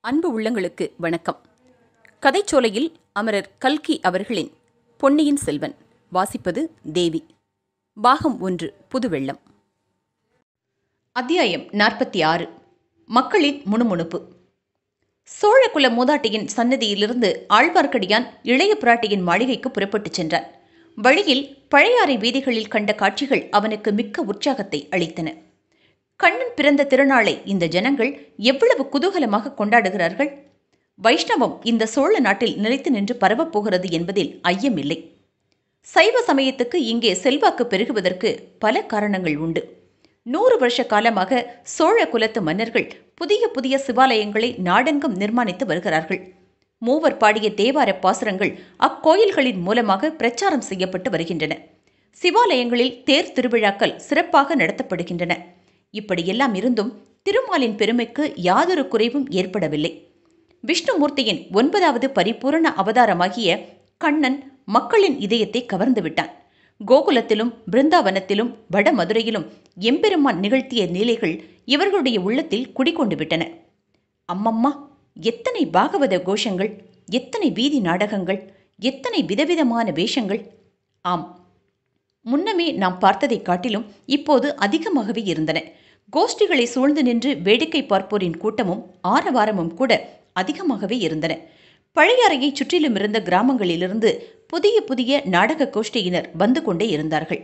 அன்பு உள்ளங்களுக்கு வணக்கம் கதைச்சோலையில் அமரர் கல்கி அவர்களின் பொன்னியின் செல்வன் வாசிப்பது தேவி பாகம் ஒன்று புதுவெள்ளம் அத்தியாயம் நாற்பத்தி ஆறு மக்களின் முணுமுணுப்பு சோழகுல மூதாட்டியின் சன்னதியிலிருந்து ஆழ்வார்க்கடியான் இளைய பிராட்டியின் மாளிகைக்கு புறப்பட்டுச் சென்றான் வழியில் பழையாறை வீதிகளில் கண்ட காட்சிகள் அவனுக்கு மிக்க உற்சாகத்தை அளித்தன கண்ணன் பிறந்த திருநாளை இந்த ஜனங்கள் எவ்வளவு குதூகலமாக கொண்டாடுகிறார்கள் வைஷ்ணவம் இந்த சோழ நாட்டில் நிலைத்து நின்று பரவப் போகிறது என்பதில் ஐயமில்லை சைவ சமயத்துக்கு இங்கே செல்வாக்கு பெருகுவதற்கு பல காரணங்கள் உண்டு நூறு வருஷ காலமாக சோழ குலத்து மன்னர்கள் புதிய புதிய சிவாலயங்களை நாடெங்கும் நிர்மாணித்து வருகிறார்கள் மூவர் பாடிய தேவார பாசுரங்கள் அக்கோயில்களின் மூலமாக பிரச்சாரம் செய்யப்பட்டு வருகின்றன சிவாலயங்களில் தேர் திருவிழாக்கள் சிறப்பாக நடத்தப்படுகின்றன இப்படியெல்லாம் இருந்தும் திருமாலின் பெருமைக்கு யாதொரு குறைவும் ஏற்படவில்லை விஷ்ணுமூர்த்தியின் ஒன்பதாவது பரிபூரண அவதாரமாகிய கண்ணன் மக்களின் இதயத்தை கவர்ந்து விட்டான் கோகுலத்திலும் பிருந்தாவனத்திலும் வடமதுரையிலும் எம்பெருமான் நிகழ்த்திய நீலைகள் இவர்களுடைய உள்ளத்தில் குடிகொண்டு விட்டன அம்மம்மா எத்தனை பாகவத கோஷங்கள் எத்தனை வீதி நாடகங்கள் எத்தனை விதவிதமான வேஷங்கள் ஆம் முன்னமே நாம் பார்த்ததைக் காட்டிலும் இப்போது அதிகமாகவே இருந்தன கோஷ்டிகளை சூழ்ந்து நின்று வேடிக்கை பார்ப்போரின் கூட்டமும் ஆரவாரமும் கூட அதிகமாகவே இருந்தன பழையாறையை சுற்றிலும் இருந்த கிராமங்களிலிருந்து புதிய புதிய நாடக கோஷ்டியினர் வந்து கொண்டே இருந்தார்கள்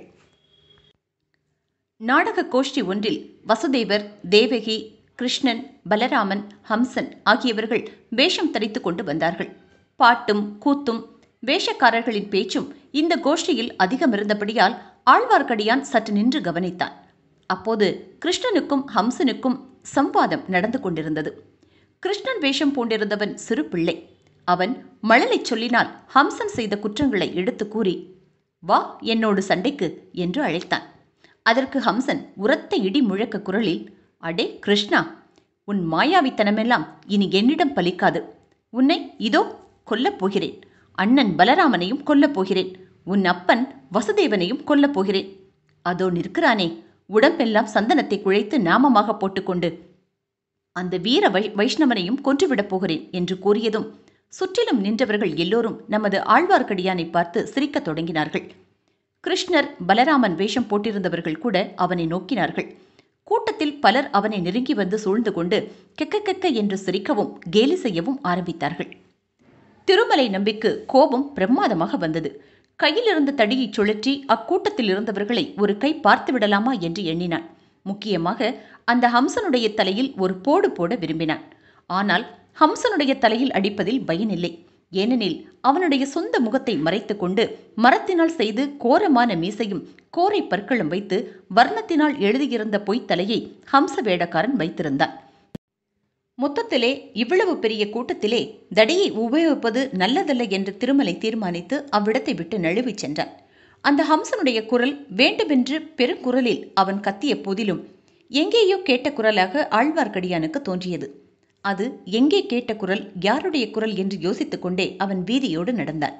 நாடக கோஷ்டி ஒன்றில் வசுதேவர் தேவகி கிருஷ்ணன் பலராமன் ஹம்சன் ஆகியவர்கள் வேஷம் தரித்து கொண்டு வந்தார்கள் பாட்டும் கூத்தும் வேஷக்காரர்களின் பேச்சும் இந்த கோஷ்டியில் அதிகம் இருந்தபடியால் ஆழ்வார்க்கடியான் சற்று நின்று கவனித்தான் அப்போது கிருஷ்ணனுக்கும் ஹம்சனுக்கும் சம்வாதம் நடந்து கொண்டிருந்தது கிருஷ்ணன் வேஷம் பூண்டிருந்தவன் சிறு பிள்ளை அவன் மழலை சொல்லினால் ஹம்சன் செய்த குற்றங்களை எடுத்து கூறி வா என்னோடு சண்டைக்கு என்று அழைத்தான் அதற்கு ஹம்சன் உரத்த இடி முழக்க குரலில் அடே கிருஷ்ணா உன் மாயாவித்தனமெல்லாம் இனி என்னிடம் பலிக்காது உன்னை இதோ கொல்லப் போகிறேன் அண்ணன் பலராமனையும் கொல்லப் போகிறேன் உன் அப்பன் வசுதேவனையும் கொல்லப் போகிறேன் அதோ நிற்கிறானே உடம்பெல்லாம் சந்தனத்தை குழைத்து நாமமாக போட்டுக்கொண்டு அந்த வீர வை வைஷ்ணவனையும் கொன்றுவிடப் போகிறேன் என்று கூறியதும் சுற்றிலும் நின்றவர்கள் எல்லோரும் நமது ஆழ்வார்க்கடியானை பார்த்து சிரிக்கத் தொடங்கினார்கள் கிருஷ்ணர் பலராமன் வேஷம் போட்டிருந்தவர்கள் கூட அவனை நோக்கினார்கள் கூட்டத்தில் பலர் அவனை நெருங்கி வந்து சூழ்ந்து கொண்டு கெக்க கெக்க என்று சிரிக்கவும் கேலி செய்யவும் ஆரம்பித்தார்கள் திருமலை நம்பிக்கு கோபம் பிரமாதமாக வந்தது கையிலிருந்த தடியை சுழற்றி அக்கூட்டத்தில் இருந்தவர்களை ஒரு கை பார்த்து விடலாமா என்று எண்ணினான் முக்கியமாக அந்த ஹம்சனுடைய தலையில் ஒரு போடு போட விரும்பினான் ஆனால் ஹம்சனுடைய தலையில் அடிப்பதில் பயனில்லை ஏனெனில் அவனுடைய சொந்த முகத்தை மறைத்து கொண்டு மரத்தினால் செய்து கோரமான மீசையும் கோரை பற்களும் வைத்து வர்ணத்தினால் எழுதியிருந்த பொய்த்தலையை ஹம்ச வேடக்காரன் வைத்திருந்தான் மொத்தத்திலே இவ்வளவு பெரிய கூட்டத்திலே தடியை உபயோகிப்பது நல்லதல்ல என்று திருமலை தீர்மானித்து அவ்விடத்தை விட்டு நழுவிச் சென்றான் அந்த ஹம்சனுடைய குரல் வேண்டுமென்று பெருங்குரலில் அவன் கத்திய போதிலும் எங்கேயோ கேட்ட குரலாக ஆழ்வார்க்கடியானுக்கு தோன்றியது அது எங்கே கேட்ட குரல் யாருடைய குரல் என்று யோசித்துக் கொண்டே அவன் வீதியோடு நடந்தான்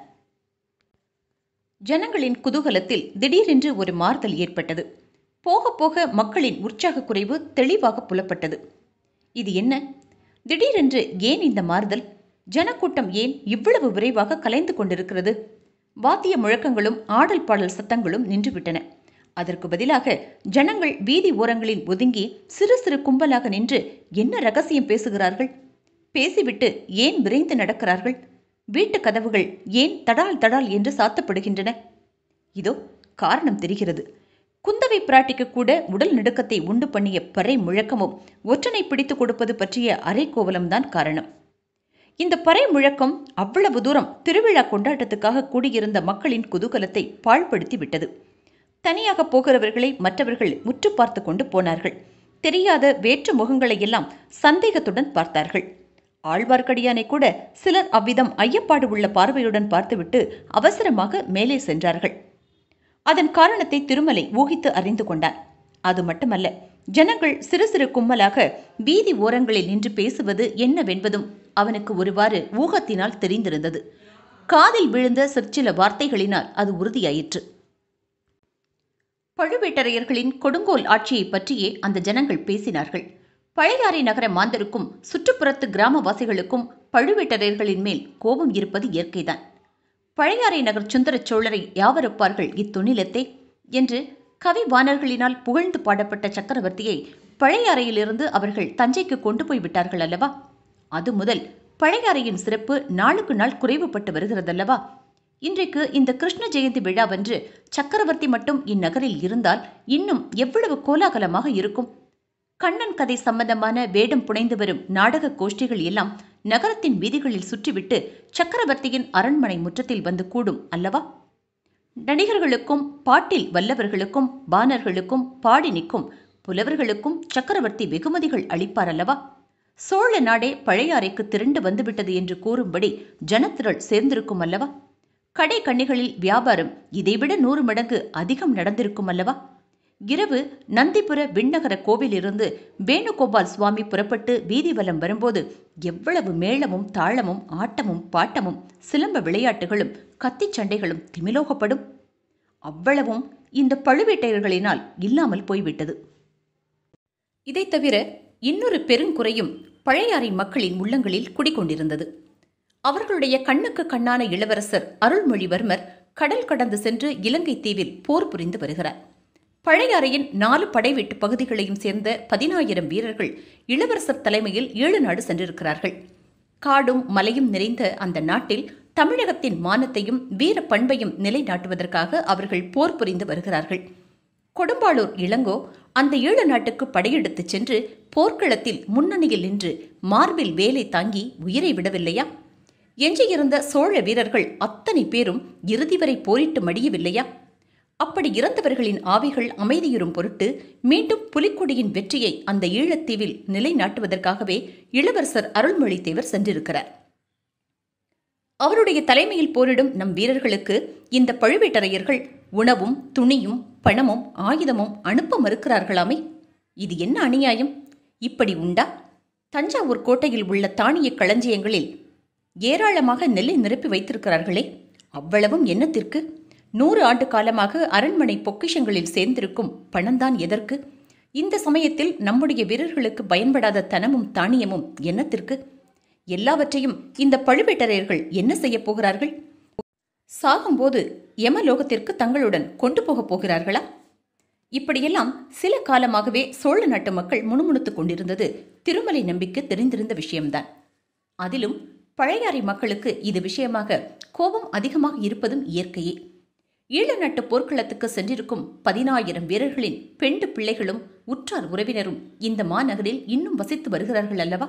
ஜனங்களின் குதூகலத்தில் திடீரென்று ஒரு மாறுதல் ஏற்பட்டது போக போக மக்களின் உற்சாக குறைவு தெளிவாக புலப்பட்டது இது என்ன திடீரென்று ஏன் இந்த மாறுதல் ஜனக்கூட்டம் ஏன் இவ்வளவு விரைவாக கலைந்து கொண்டிருக்கிறது வாத்திய முழக்கங்களும் ஆடல் பாடல் சத்தங்களும் நின்றுவிட்டன அதற்கு பதிலாக ஜனங்கள் வீதி ஓரங்களில் ஒதுங்கி சிறு சிறு கும்பலாக நின்று என்ன ரகசியம் பேசுகிறார்கள் பேசிவிட்டு ஏன் விரைந்து நடக்கிறார்கள் வீட்டு கதவுகள் ஏன் தடால் தடால் என்று சாத்தப்படுகின்றன இதோ காரணம் தெரிகிறது குந்தவை பிராட்டிக்கு கூட உடல் நடுக்கத்தை உண்டு பண்ணிய பறை முழக்கமும் ஒற்றனை பிடித்து கொடுப்பது பற்றிய அரைக்கோவலம்தான் காரணம் இந்த பறை முழக்கம் அவ்வளவு தூரம் திருவிழா கொண்டாட்டத்துக்காக கூடியிருந்த மக்களின் குதூகலத்தை பாழ்படுத்தி விட்டது தனியாக போகிறவர்களை மற்றவர்கள் முற்று பார்த்து கொண்டு போனார்கள் தெரியாத வேற்று முகங்களை எல்லாம் சந்தேகத்துடன் பார்த்தார்கள் ஆழ்வார்க்கடியானை கூட சிலர் அவ்விதம் ஐயப்பாடு உள்ள பார்வையுடன் பார்த்துவிட்டு அவசரமாக மேலே சென்றார்கள் அதன் காரணத்தை திருமலை ஊகித்து அறிந்து கொண்டான் அது மட்டுமல்ல ஜனங்கள் சிறு சிறு கும்மலாக வீதி ஓரங்களில் நின்று பேசுவது என்னவென்பதும் அவனுக்கு ஒருவாறு ஊகத்தினால் தெரிந்திருந்தது காதில் விழுந்த சிற்சில வார்த்தைகளினால் அது உறுதியாயிற்று பழுவேட்டரையர்களின் கொடுங்கோல் ஆட்சியை பற்றியே அந்த ஜனங்கள் பேசினார்கள் பழையாறை நகர மாந்தருக்கும் சுற்றுப்புறத்து கிராமவாசிகளுக்கும் பழுவேட்டரையர்களின் மேல் கோபம் இருப்பது இயற்கைதான் பழையாறை நகர் சுந்தர சோழரை யாவரப்பார்கள் இத்துணிலத்தே என்று கவி வாணர்களினால் புகழ்ந்து பாடப்பட்ட சக்கரவர்த்தியை பழையாறையிலிருந்து அவர்கள் தஞ்சைக்கு கொண்டு போய் விட்டார்கள் அல்லவா அது முதல் பழையாறையின் சிறப்பு நாளுக்கு நாள் குறைவுபட்டு வருகிறதல்லவா இன்றைக்கு இந்த கிருஷ்ண ஜெயந்தி விழாவன்று சக்கரவர்த்தி மட்டும் இந்நகரில் இருந்தால் இன்னும் எவ்வளவு கோலாகலமாக இருக்கும் கண்ணன் கதை சம்பந்தமான வேடம் புனைந்து வரும் நாடக கோஷ்டிகள் எல்லாம் நகரத்தின் வீதிகளில் சுற்றிவிட்டு சக்கரவர்த்தியின் அரண்மனை முற்றத்தில் வந்து கூடும் அல்லவா நடிகர்களுக்கும் பாட்டில் வல்லவர்களுக்கும் பாணர்களுக்கும் பாடி நிற்கும் புலவர்களுக்கும் சக்கரவர்த்தி வெகுமதிகள் அளிப்பார் அல்லவா சோழ நாடே பழையாறைக்கு திரண்டு வந்துவிட்டது என்று கூறும்படி ஜனத்திரள் சேர்ந்திருக்கும் அல்லவா கடை கண்ணிகளில் வியாபாரம் இதைவிட நூறு மடங்கு அதிகம் நடந்திருக்கும் அல்லவா இரவு நந்திபுர விண்ணகர கோவிலிருந்து வேணுகோபால் சுவாமி புறப்பட்டு வீதி வலம் வரும்போது எவ்வளவு மேளமும் தாளமும் ஆட்டமும் பாட்டமும் சிலம்ப விளையாட்டுகளும் கத்திச் சண்டைகளும் திமிலோகப்படும் அவ்வளவும் இந்த பழுவேட்டையர்களினால் இல்லாமல் போய்விட்டது இதைத் தவிர இன்னொரு பெருங்குறையும் பழையாறை மக்களின் உள்ளங்களில் குடிகொண்டிருந்தது அவர்களுடைய கண்ணுக்கு கண்ணான இளவரசர் அருள்மொழிவர்மர் கடல் கடந்து சென்று இலங்கை தீவில் போர் புரிந்து வருகிறார் பழையாறையின் நாலு படைவீட்டு பகுதிகளையும் சேர்ந்த பதினாயிரம் வீரர்கள் இளவரசர் தலைமையில் ஏழு நாடு சென்றிருக்கிறார்கள் காடும் மலையும் நிறைந்த அந்த நாட்டில் தமிழகத்தின் மானத்தையும் வீர பண்பையும் நிலைநாட்டுவதற்காக அவர்கள் போர் புரிந்து வருகிறார்கள் கொடும்பாளூர் இளங்கோ அந்த ஈழ நாட்டுக்கு படையெடுத்துச் சென்று போர்க்களத்தில் முன்னணியில் நின்று மார்பில் வேலை தாங்கி உயிரை விடவில்லையா எஞ்சியிருந்த சோழ வீரர்கள் அத்தனை பேரும் இறுதி வரை போரிட்டு மடியவில்லையா அப்படி இறந்தவர்களின் ஆவிகள் அமைதியுறும் பொருட்டு மீண்டும் புலிக்கொடியின் வெற்றியை அந்த ஈழத்தீவில் நிலைநாட்டுவதற்காகவே இளவரசர் அருள்மொழித்தேவர் சென்றிருக்கிறார் அவருடைய தலைமையில் போரிடும் நம் வீரர்களுக்கு இந்த பழுவேட்டரையர்கள் உணவும் துணியும் பணமும் ஆயுதமும் அனுப்ப மறுக்கிறார்களாமே இது என்ன அநியாயம் இப்படி உண்டா தஞ்சாவூர் கோட்டையில் உள்ள தானிய களஞ்சியங்களில் ஏராளமாக நெல்லை நிரப்பி வைத்திருக்கிறார்களே அவ்வளவும் என்னத்திற்கு நூறு ஆண்டு காலமாக அரண்மனை பொக்கிஷங்களில் சேர்ந்திருக்கும் பணம்தான் எதற்கு இந்த சமயத்தில் நம்முடைய வீரர்களுக்கு பயன்படாத தனமும் தானியமும் என்னத்திற்கு எல்லாவற்றையும் இந்த பழுவேட்டரையர்கள் என்ன செய்யப் போகிறார்கள் சாகும்போது யமலோகத்திற்கு தங்களுடன் கொண்டு போகப் போகிறார்களா இப்படியெல்லாம் சில காலமாகவே சோழ நாட்டு மக்கள் முணுமுணுத்துக் கொண்டிருந்தது திருமலை நம்பிக்கு தெரிந்திருந்த விஷயம்தான் அதிலும் பழையாறை மக்களுக்கு இது விஷயமாக கோபம் அதிகமாக இருப்பதும் இயற்கையே ஈழ நாட்டு போர்க்களத்துக்கு சென்றிருக்கும் பதினாயிரம் வீரர்களின் பெண்டு பிள்ளைகளும் உற்றார் உறவினரும் இந்த மாநகரில் இன்னும் வசித்து வருகிறார்கள் அல்லவா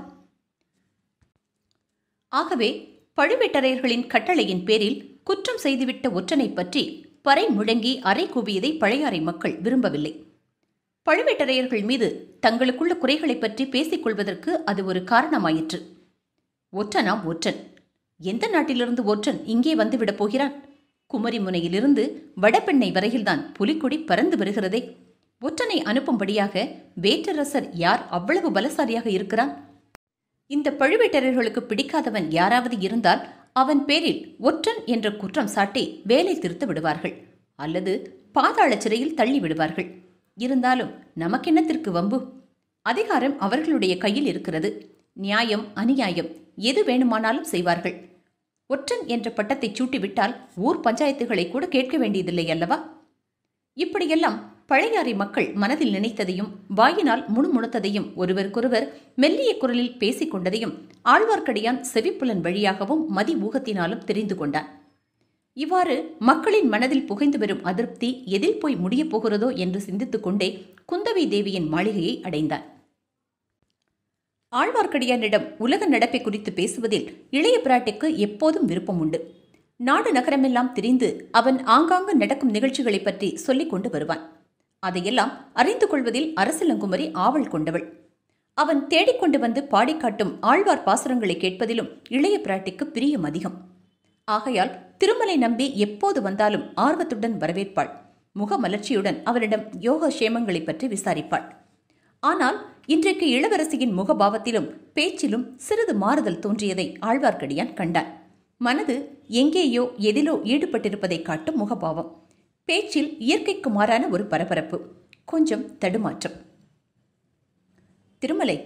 ஆகவே பழுவேட்டரையர்களின் கட்டளையின் பேரில் குற்றம் செய்துவிட்ட ஒற்றனை பற்றி பறை முழங்கி அறை கூவியதை பழையாறை மக்கள் விரும்பவில்லை பழுவேட்டரையர்கள் மீது தங்களுக்குள்ள குறைகளை பற்றி பேசிக் கொள்வதற்கு அது ஒரு காரணமாயிற்று ஒற்றனாம் ஒற்றன் எந்த நாட்டிலிருந்து ஒற்றன் இங்கே வந்துவிடப் போகிறான் குமரிமுனையிலிருந்து வடபெண்ணை வரையில்தான் புலிக்கொடி பறந்து வருகிறதே ஒற்றனை அனுப்பும்படியாக வேற்றரசர் யார் அவ்வளவு பலசாலியாக இருக்கிறான் இந்த பழுவேட்டரர்களுக்கு பிடிக்காதவன் யாராவது இருந்தால் அவன் பேரில் ஒற்றன் என்ற குற்றம் சாட்டி வேலை திருத்து விடுவார்கள் அல்லது பாதாள சிறையில் தள்ளி விடுவார்கள் இருந்தாலும் நமக்கென்னத்திற்கு வம்பு அதிகாரம் அவர்களுடைய கையில் இருக்கிறது நியாயம் அநியாயம் எது வேணுமானாலும் செய்வார்கள் ஒற்றன் என்ற பட்டத்தை சூட்டிவிட்டால் ஊர் பஞ்சாயத்துகளை கூட கேட்க வேண்டியதில்லை அல்லவா இப்படியெல்லாம் பழையாறை மக்கள் மனதில் நினைத்ததையும் வாயினால் முணுமுணுத்ததையும் ஒருவருக்கொருவர் மெல்லிய குரலில் பேசிக் கொண்டதையும் ஆழ்வார்க்கடியான் செவிப்புலன் வழியாகவும் மதி ஊகத்தினாலும் தெரிந்து கொண்டான் இவ்வாறு மக்களின் மனதில் புகைந்து வரும் அதிருப்தி எதில் போய் முடியப் போகிறதோ என்று சிந்தித்துக் கொண்டே குந்தவை தேவியின் மாளிகையை அடைந்தான் ஆழ்வார்க்கடியானிடம் உலக நடப்பை குறித்து பேசுவதில் இளைய பிராட்டிக்கு எப்போதும் விருப்பம் உண்டு நாடு நகரமெல்லாம் திரிந்து அவன் ஆங்காங்கு நடக்கும் நிகழ்ச்சிகளை பற்றி சொல்லிக் கொண்டு வருவான் அதையெல்லாம் அறிந்து கொள்வதில் அரசலங்குமரி ஆவல் கொண்டவள் அவன் தேடிக்கொண்டு வந்து பாடிக்காட்டும் ஆழ்வார் பாசுரங்களை கேட்பதிலும் இளைய பிராட்டிக்கு பிரியம் அதிகம் ஆகையால் திருமலை நம்பி எப்போது வந்தாலும் ஆர்வத்துடன் வரவேற்பாள் முகமலர்ச்சியுடன் அவரிடம் யோக சேமங்களை பற்றி விசாரிப்பாள் ஆனால் இன்றைக்கு இளவரசியின் முகபாவத்திலும் பேச்சிலும் சிறிது மாறுதல் தோன்றியதை ஆழ்வார்க்கடியான் கண்டான் மனது எங்கேயோ எதிலோ ஈடுபட்டிருப்பதை காட்டும் முகபாவம் பேச்சில் இயற்கைக்கு மாறான ஒரு பரபரப்பு கொஞ்சம் தடுமாற்றம் திருமலை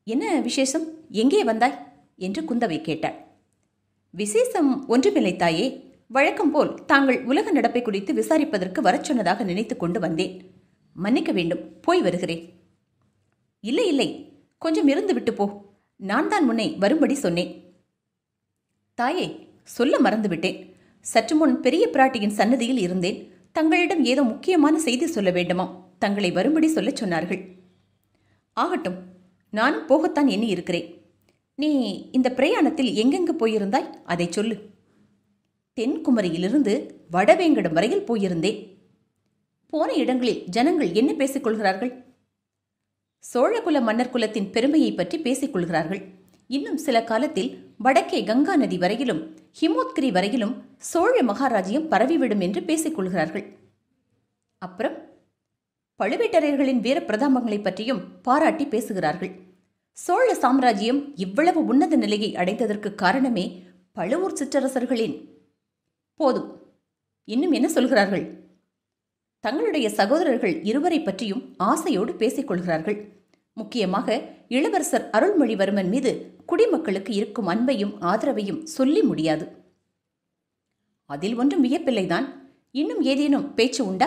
என்ன விசேஷம் எங்கே வந்தாய் என்று குந்தவை கேட்டாள் விசேஷம் ஒன்றுமில்லை தாயே வழக்கம் போல் தாங்கள் உலக நடப்பை குறித்து விசாரிப்பதற்கு வரச் சொன்னதாக நினைத்துக் கொண்டு வந்தேன் மன்னிக்க வேண்டும் போய் வருகிறேன் இல்லை இல்லை கொஞ்சம் இருந்து விட்டு போ நான் தான் முன்னை வரும்படி சொன்னேன் தாயே சொல்ல மறந்துவிட்டேன் சற்று முன் பெரிய பிராட்டியின் சன்னதியில் இருந்தேன் தங்களிடம் ஏதோ முக்கியமான செய்தி சொல்ல வேண்டுமாம் தங்களை வரும்படி சொல்லச் சொன்னார்கள் ஆகட்டும் நானும் போகத்தான் எண்ணி இருக்கிறேன் நீ இந்த பிரயாணத்தில் எங்கெங்கு போயிருந்தாய் அதை சொல்லு தென்குமரியிலிருந்து வடவேங்கடம் வரையில் போயிருந்தேன் போன இடங்களில் ஜனங்கள் என்ன பேசிக் கொள்கிறார்கள் சோழகுல மன்னர் குலத்தின் பெருமையை பற்றி பேசிக் கொள்கிறார்கள் இன்னும் சில காலத்தில் வடக்கே கங்கா நதி வரையிலும் ஹிமோத்கிரி வரையிலும் சோழ மகாராஜ்யம் பரவிவிடும் என்று பேசிக் கொள்கிறார்கள் அப்புறம் பழுவேட்டரையர்களின் வீர பிரதாபங்களை பற்றியும் பாராட்டி பேசுகிறார்கள் சோழ சாம்ராஜ்யம் இவ்வளவு உன்னத நிலையை அடைந்ததற்கு காரணமே பழுவூர் சிற்றரசர்களின் போதும் இன்னும் என்ன சொல்கிறார்கள் தங்களுடைய சகோதரர்கள் இருவரை பற்றியும் ஆசையோடு பேசிக் கொள்கிறார்கள் முக்கியமாக இளவரசர் அருள்மொழிவர்மன் மீது குடிமக்களுக்கு இருக்கும் அன்பையும் ஆதரவையும் சொல்லி முடியாது அதில் ஒன்றும் வியப்பில்லைதான் இன்னும் ஏதேனும் பேச்சு உண்டா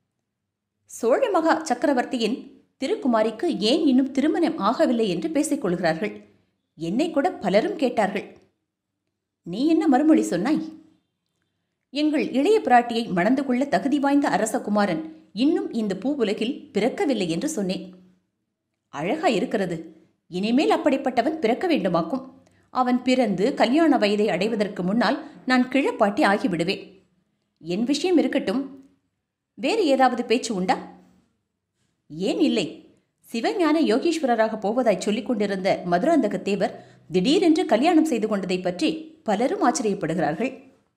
சோழ மகா சக்கரவர்த்தியின் திருக்குமாரிக்கு ஏன் இன்னும் திருமணம் ஆகவில்லை என்று பேசிக் கொள்கிறார்கள் என்னை கூட பலரும் கேட்டார்கள் நீ என்ன மறுமொழி சொன்னாய் எங்கள் இளைய பிராட்டியை மணந்து கொள்ள தகுதி வாய்ந்த அரசகுமாரன் இன்னும் இந்த பூவுலகில் பிறக்கவில்லை என்று சொன்னேன் அழகா இருக்கிறது இனிமேல் அப்படிப்பட்டவன் பிறக்க வேண்டுமாக்கும் அவன் பிறந்து கல்யாண வயதை அடைவதற்கு முன்னால் நான் கிழப்பாட்டி ஆகிவிடுவேன் என் விஷயம் இருக்கட்டும் வேறு ஏதாவது பேச்சு உண்டா ஏன் இல்லை சிவஞான யோகீஸ்வரராக போவதாய் சொல்லிக் கொண்டிருந்த மதுராந்தக தேவர் திடீரென்று கல்யாணம் செய்து கொண்டதை பற்றி பலரும் ஆச்சரியப்படுகிறார்கள்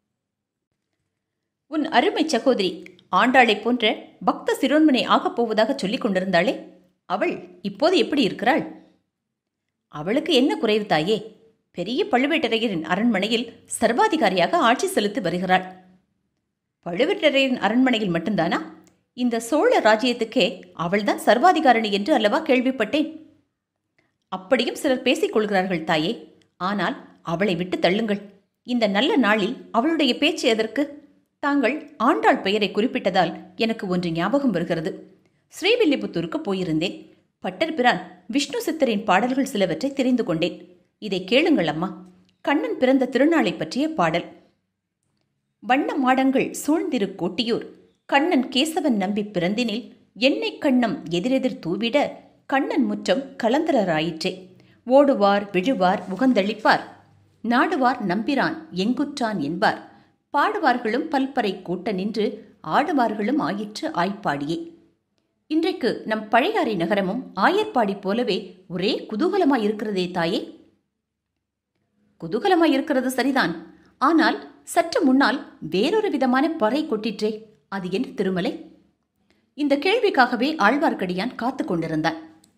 உன் அருமை சகோதரி ஆண்டாளைப் போன்ற பக்த சிரோன்மனை ஆகப் போவதாக சொல்லிக் கொண்டிருந்தாளே அவள் இப்போது எப்படி இருக்கிறாள் அவளுக்கு என்ன குறைவு தாயே பெரிய பழுவேட்டரையரின் அரண்மனையில் சர்வாதிகாரியாக ஆட்சி செலுத்தி வருகிறாள் பழுவேட்டரையரின் அரண்மனையில் மட்டும்தானா இந்த சோழ ராஜ்யத்துக்கே அவள்தான் சர்வாதிகாரணி என்று அல்லவா கேள்விப்பட்டேன் அப்படியும் சிலர் பேசிக் கொள்கிறார்கள் தாயே ஆனால் அவளை விட்டு தள்ளுங்கள் இந்த நல்ல நாளில் அவளுடைய பேச்சு எதற்கு தாங்கள் ஆண்டாள் பெயரை குறிப்பிட்டதால் எனக்கு ஒன்று ஞாபகம் வருகிறது ஸ்ரீவில்லிபுத்தூருக்கு போயிருந்தேன் பட்டர்பிரான் விஷ்ணு சித்தரின் பாடல்கள் சிலவற்றை தெரிந்து கொண்டேன் இதை கேளுங்கள் அம்மா கண்ணன் பிறந்த திருநாளை பற்றிய பாடல் வண்ண மாடங்கள் சூழ்ந்திரு கோட்டியூர் கண்ணன் கேசவன் நம்பி பிறந்தினில் எண்ணெய் கண்ணம் எதிரெதிர் தூவிட கண்ணன் முற்றம் கலந்தரராயிற்றே ஓடுவார் விழுவார் உகந்தளிப்பார் நாடுவார் நம்பிரான் எங்குற்றான் என்பார் பாடுவார்களும் பல்பறை கூட்ட நின்று ஆடுவார்களும் ஆயிற்று ஆய்ப்பாடியே இன்றைக்கு நம் பழையாறை நகரமும் ஆயர்பாடி போலவே ஒரே குதூகலமாயிருக்கிறதே தாயே குதூகலமாயிருக்கிறது சரிதான் ஆனால் சற்று முன்னால் வேறொரு விதமான பறை கொட்டிற்றே அது என்ன திருமலை இந்த கேள்விக்காகவே ஆழ்வார்க்கடியான் காத்து கொண்டிருந்தான்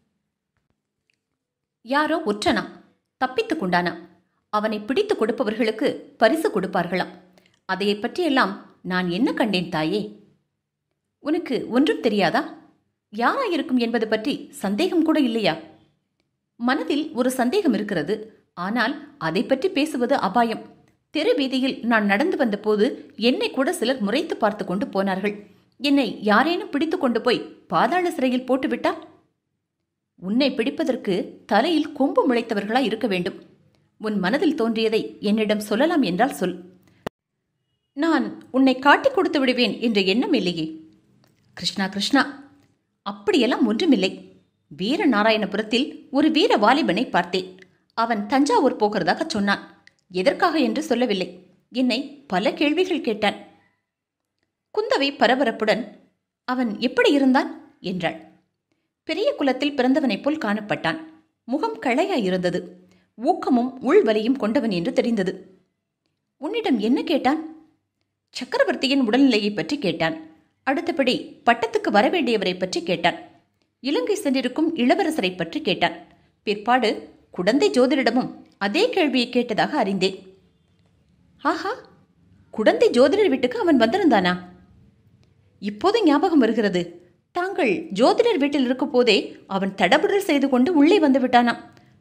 யாரோ ஒற்றனா தப்பித்துக் கொண்டானா அவனை பிடித்து கொடுப்பவர்களுக்கு பரிசு கொடுப்பார்களாம் அதையை பற்றியெல்லாம் நான் என்ன கண்டேன் தாயே உனக்கு ஒன்றும் தெரியாதா யாராயிருக்கும் என்பது பற்றி சந்தேகம் கூட இல்லையா மனதில் ஒரு சந்தேகம் இருக்கிறது ஆனால் அதை பற்றி பேசுவது அபாயம் தெரு வீதியில் நான் நடந்து வந்தபோது என்னை கூட சிலர் முறைத்து பார்த்து கொண்டு போனார்கள் என்னை யாரேனும் பிடித்து கொண்டு போய் பாதாள சிறையில் போட்டுவிட்டா உன்னை பிடிப்பதற்கு தலையில் கொம்பு முளைத்தவர்களாய் இருக்க வேண்டும் உன் மனதில் தோன்றியதை என்னிடம் சொல்லலாம் என்றால் சொல் நான் உன்னை காட்டிக் கொடுத்து விடுவேன் என்ற எண்ணம் இல்லையே கிருஷ்ணா கிருஷ்ணா அப்படியெல்லாம் ஒன்றுமில்லை வீர நாராயணபுரத்தில் ஒரு வீர வாலிபனை பார்த்தேன் அவன் தஞ்சாவூர் போகிறதாக சொன்னான் எதற்காக என்று சொல்லவில்லை என்னை பல கேள்விகள் கேட்டான் குந்தவை பரபரப்புடன் அவன் எப்படி இருந்தான் என்றாள் பெரிய குலத்தில் பிறந்தவனைப் போல் காணப்பட்டான் முகம் களையாயிருந்தது ஊக்கமும் உள்வலியும் கொண்டவன் என்று தெரிந்தது உன்னிடம் என்ன கேட்டான் சக்கரவர்த்தியின் உடல்நிலையை பற்றி கேட்டான் அடுத்தபடி பட்டத்துக்கு வரவேண்டியவரை பற்றி கேட்டான் இலங்கை சென்றிருக்கும் இளவரசரை பற்றி கேட்டான் பிற்பாடு குடந்தை ஜோதிடமும் அதே கேள்வியை கேட்டதாக அறிந்தேன் ஆஹா குடந்தை ஜோதிடர் வீட்டுக்கு அவன் வந்திருந்தானா இப்போது ஞாபகம் வருகிறது தாங்கள் ஜோதிடர் வீட்டில் இருக்கும் போதே அவன் தடபுடல் செய்து கொண்டு உள்ளே வந்து விட்டானாம்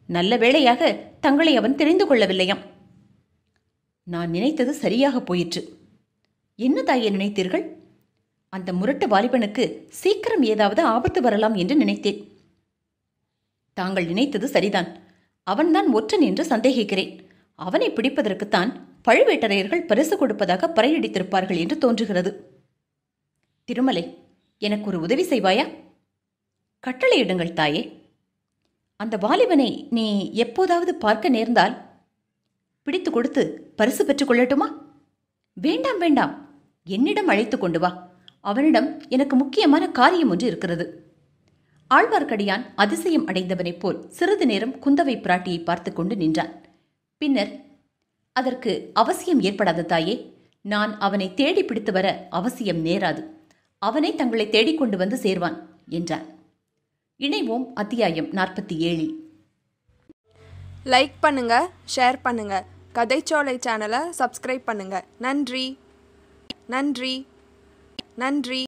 நல்ல வேளையாக தங்களை அவன் தெரிந்து கொள்ளவில்லையாம் நான் நினைத்தது சரியாக போயிற்று என்ன தாயே நினைத்தீர்கள் அந்த முரட்டு வாலிபனுக்கு சீக்கிரம் ஏதாவது ஆபத்து வரலாம் என்று நினைத்தேன் தாங்கள் நினைத்தது சரிதான் அவன்தான் ஒற்றன் என்று சந்தேகிக்கிறேன் அவனை பிடிப்பதற்குத்தான் பழுவேட்டரையர்கள் பரிசு கொடுப்பதாக பறையடித்திருப்பார்கள் என்று தோன்றுகிறது திருமலை எனக்கு ஒரு உதவி செய்வாயா கட்டளையிடுங்கள் தாயே அந்த வாலிபனை நீ எப்போதாவது பார்க்க நேர்ந்தால் பிடித்து கொடுத்து பரிசு பெற்றுக் கொள்ளட்டுமா வேண்டாம் வேண்டாம் என்னிடம் அழைத்து கொண்டு வா அவனிடம் எனக்கு முக்கியமான காரியம் ஒன்று இருக்கிறது ஆழ்வார்க்கடியான் அதிசயம் அடைந்தவனைப் போல் சிறிது நேரம் குந்தவை பிராட்டியை பார்த்து கொண்டு நின்றான் பின்னர் அதற்கு அவசியம் ஏற்படாத தாயே நான் அவனை தேடி பிடித்து வர அவசியம் நேராது அவனை தங்களை தேடிக்கொண்டு வந்து சேர்வான் என்றான் இணைவோம் அத்தியாயம் நாற்பத்தி ஏழில் லைக் பண்ணுங்க ஷேர் பண்ணுங்க கதைச்சோலை சேனலை சப்ஸ்கிரைப் பண்ணுங்க நன்றி நன்றி நன்றி